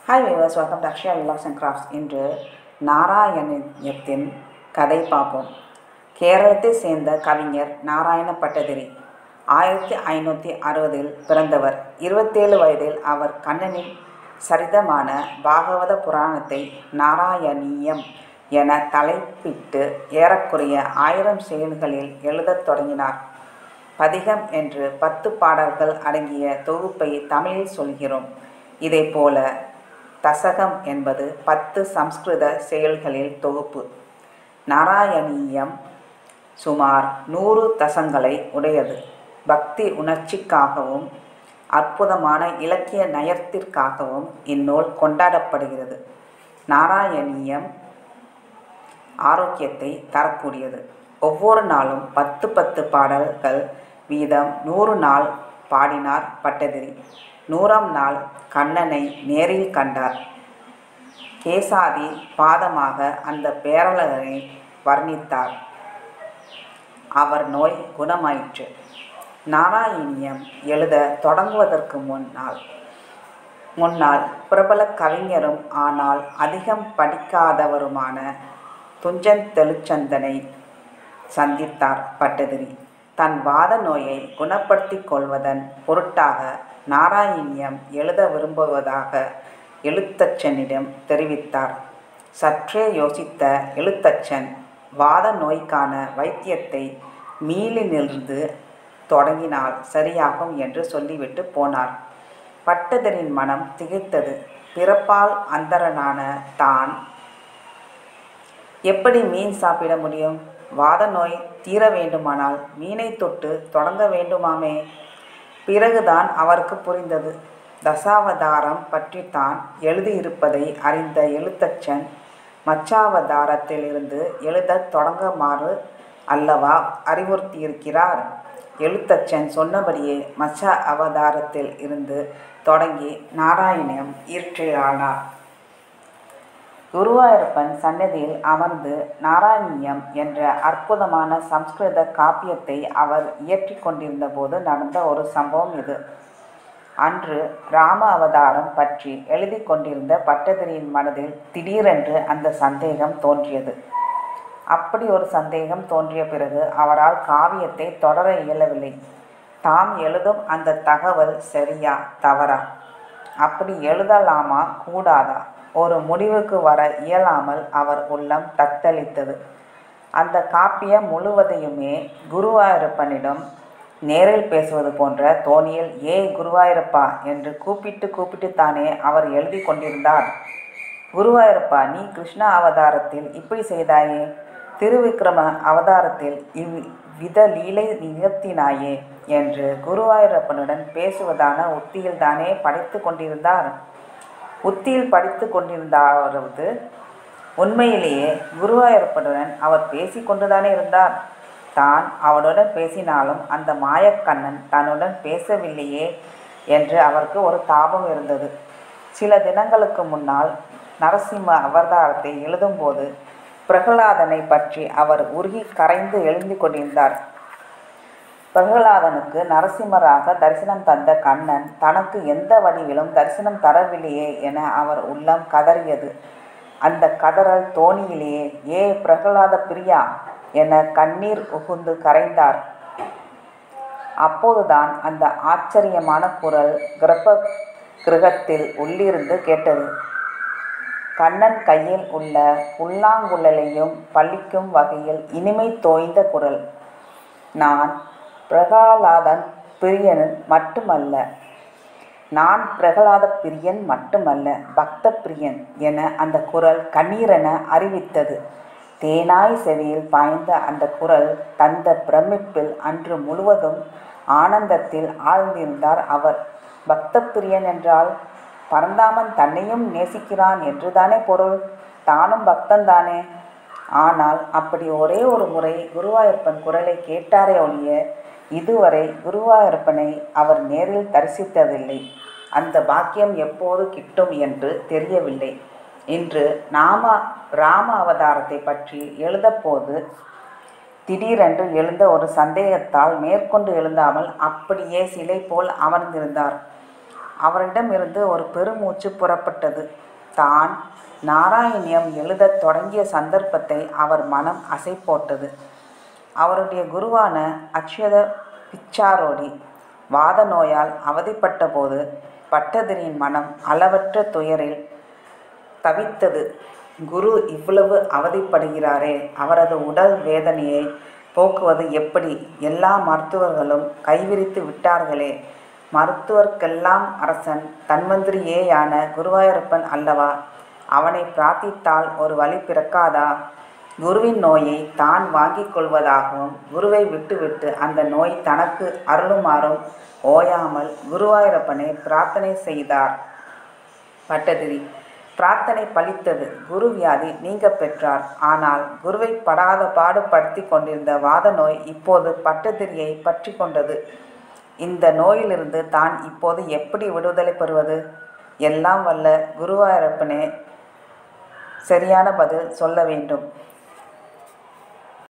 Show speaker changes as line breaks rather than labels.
hi viewers welcome to Akshaya Vilas and crafts இன்று நாராயணியத்தின் கதை பார்ப்போம் கேரளத்தை சேர்ந்த கவிஞர் நாராயண பட்டதிரி ஆயிரத்தி ஐநூற்றி அறுபதில் பிறந்தவர் இருபத்தேழு வயதில் அவர் கண்ணனின் சரிதமான பாகவத புராணத்தை நாராயணியம் என தலைப்பிட்டு ஏறக்குறைய ஆயிரம் செயல்களில் எழுதத் தொடங்கினார் பதிகம் என்று பத்து பாடல்கள் அடங்கிய தொகுப்பை தமிழில் சொல்கிறோம் இதேபோல தசகம் என்பது பத்து சம்ஸ்கிருத செயல்களில் தொகுப்பு நாராயணீயம் சுமார் நூறு தசங்களை உடையது பக்தி உணர்ச்சிக்காகவும் அற்புதமான இலக்கிய நயத்திற்காகவும் இந்நூல் கொண்டாடப்படுகிறது நாராயணீயம் ஆரோக்கியத்தை தரக்கூடியது ஒவ்வொரு நாளும் பத்து பத்து பாடல்கள் வீதம் நூறு நாள் பாடினார் பட்டதிரி நூறாம் நாள் கண்ணனை நேரில் கண்டார் கேசாதி பாதமாக அந்த பேரழகனை வர்ணித்தார் அவர் நோய் குணமாயிற்று நாராயணியம் எழுத தொடங்குவதற்கு முன்னால் முன்னால் பிரபல கவிஞரும் ஆனால் அதிகம் படிக்காதவருமான துஞ்சன் தெலுச்சந்தனை சந்தித்தார் பட்டதிரி தன் வாத நோயை குணப்படுத்தி கொள்வதன் பொருட்டாக நாராயணியம் எழுத விரும்புவதாக எழுத்தச்சனிடம் தெரிவித்தார் சற்றே யோசித்த எழுத்தச்சன் வாத நோய்க்கான வைத்தியத்தை மீளிலிருந்து தொடங்கினால் சரியாகும் என்று சொல்லிவிட்டு போனார் பட்டதரின் மனம் திகைத்தது பிறப்பால் அந்தரனான தான் எப்படி மீன் சாப்பிட முடியும் வாத நோய் தீர வேண்டுமானால் மீனை தொட்டு தொடங்க வேண்டுமாமே பிறகுதான் அவருக்கு புரிந்தது தசாவதாரம் பற்றித்தான் எழுதியிருப்பதை அறிந்த எழுத்தச்சன் மச்சாவதாரத்திலிருந்து எழுதத் தொடங்குமாறு அல்லவா அறிவுறுத்தியிருக்கிறார் எழுத்தச்சன் சொன்னபடியே மச்ச அவதாரத்தில் இருந்து தொடங்கி நாராயணம் இயற்றினார் குருவாயூரப்பன் சன்னதியில் அமர்ந்து நாராயணியம் என்ற அற்புதமான சம்ஸ்கிருத காப்பியத்தை அவர் இயற்றி கொண்டிருந்த போது நடந்த ஒரு சம்பவம் இது அன்று ராம அவதாரம் பற்றி எழுதி கொண்டிருந்த பட்டதிரியின் மனதில் திடீரென்று அந்த சந்தேகம் தோன்றியது அப்படி ஒரு சந்தேகம் தோன்றிய பிறகு அவரால் காவியத்தை தொடர இயலவில்லை தாம் எழுதும் அந்த தகவல் சரியா தவறா அப்படி எழுதலாமா கூடாதா ஒரு முடிவுக்கு வர இயலாமல் அவர் உள்ளம் தத்தளித்தது அந்த காப்பியம் முழுவதையுமே குருவாயூரப்பனிடம் நேரில் பேசுவது போன்ற தோணியில் ஏ குருவாயூரப்பா என்று கூப்பிட்டு கூப்பிட்டுத்தானே அவர் எழுதி கொண்டிருந்தார் குருவாயூரப்பா நீ கிருஷ்ண அவதாரத்தில் இப்படி செய்தாயே திருவிக்ரம அவதாரத்தில் இவ்வித லீலை நிகழ்த்தினாயே என்று குருவாயூரப்பனுடன் பேசுவதான உத்தியில்தானே படித்து கொண்டிருந்தார் உத்தியில் படித்து கொண்டிருந்தாவது உண்மையிலேயே குருவாயூரப்பனுடன் அவர் பேசி கொண்டுதானே இருந்தார் தான் அவனுடன் பேசினாலும் அந்த மாயக்கண்ணன் தன்னுடன் பேசவில்லையே என்று அவருக்கு ஒரு தாபம் இருந்தது சில தினங்களுக்கு முன்னால் நரசிம்ம அவதாரத்தை எழுதும்போது பிரகலாதனை பற்றி அவர் உருகி கரைந்து எழுந்து கொண்டிருந்தார் பிரகலாதனுக்கு நரசிம்மராக தரிசனம் தந்த கண்ணன் தனக்கு எந்த வடிவிலும் தரிசனம் தரவில்லையே என அவர் உள்ளம் கதறியது அந்த கதறல் தோணியிலேயே ஏ பிரகலாத பிரியா என கண்ணீர் உகுந்து கரைந்தார் அப்போதுதான் அந்த ஆச்சரியமான குரல் கிரப்ப கிரகத்தில் உள்ளிருந்து கேட்டது கண்ணன் கையில் உள்ள புல்லாங்குழலையும் பள்ளிக்கும் வகையில் இனிமை தோய்ந்த குரல் நான் பிரகலாதன் பிரியன் மட்டுமல்ல நான் பிரகலாத பிரியன் மட்டுமல்ல பக்த பிரியன் என அந்த குரல் கண்ணீரென அறிவித்தது தேனாய் செவியில் பாய்ந்த அந்த குரல் தந்த பிரமிப்பில் அன்று முழுவதும் ஆனந்தத்தில் ஆழ்ந்திருந்தார் அவர் பக்த பிரியன் என்றால் பரந்தாமன் தன்னையும் நேசிக்கிறான் என்றுதானே பொருள் தானும் பக்தன்தானே ஆனால் அப்படி ஒரே ஒரு முறை குருவாயூரப்பன் குரலை கேட்டாரே ஒழிய இதுவரை குருவாயூரப்பனை அவர் நேரில் தரிசித்ததில்லை அந்த பாக்கியம் எப்போது கிட்டும் என்று தெரியவில்லை இன்று நாம ராம அவதாரத்தை பற்றி எழுதப்போது திடீரென்று எழுந்த ஒரு சந்தேகத்தால் மேற்கொண்டு எழுந்தாமல் அப்படியே சிலை போல் அமர்ந்திருந்தார் அவரிடமிருந்து ஒரு பெருமூச்சு புறப்பட்டது தான் நாராயணியம் எழுதத் தொடங்கிய சந்தர்ப்பத்தை அவர் மனம் அசை போட்டது அவருடைய குருவான அக்ஷத பிச்சாரோடி வாத நோயால் அவதிப்பட்டபோது பட்டதிரியின் மனம் அளவற்ற துயரில் தவித்தது குரு இவ்வளவு அவதிப்படுகிறாரே அவரது உடல் வேதனையை போக்குவது எப்படி எல்லா மருத்துவர்களும் கைவிரித்து விட்டார்களே மருத்துவர்க்கெல்லாம் அரசன் தன்வந்திரியேயான குருவாயூரப்பன் அல்லவா அவனை பிரார்த்தித்தால் ஒரு வழி பிறக்காதா குருவின் நோயை தான் வாங்கிக் கொள்வதாகவும் குருவை விட்டுவிட்டு அந்த நோய் தனக்கு அருளுமாறும் ஓயாமல் குருவாயூரப்பனை பிரார்த்தனை செய்தார் பட்டதிரி பிரார்த்தனை பலித்தது குரு வியாதி நீங்க பெற்றார் ஆனால் குருவை படாத பாடு படுத்தி கொண்டிருந்த வாத நோய் இப்போது பட்டதிரியை பற்றி கொண்டது இந்த நோயிலிருந்து தான் இப்போது எப்படி விடுதலை பெறுவது எல்லாம் வல்ல குருவாயூரப்பனே சரியான பதில் சொல்ல வேண்டும்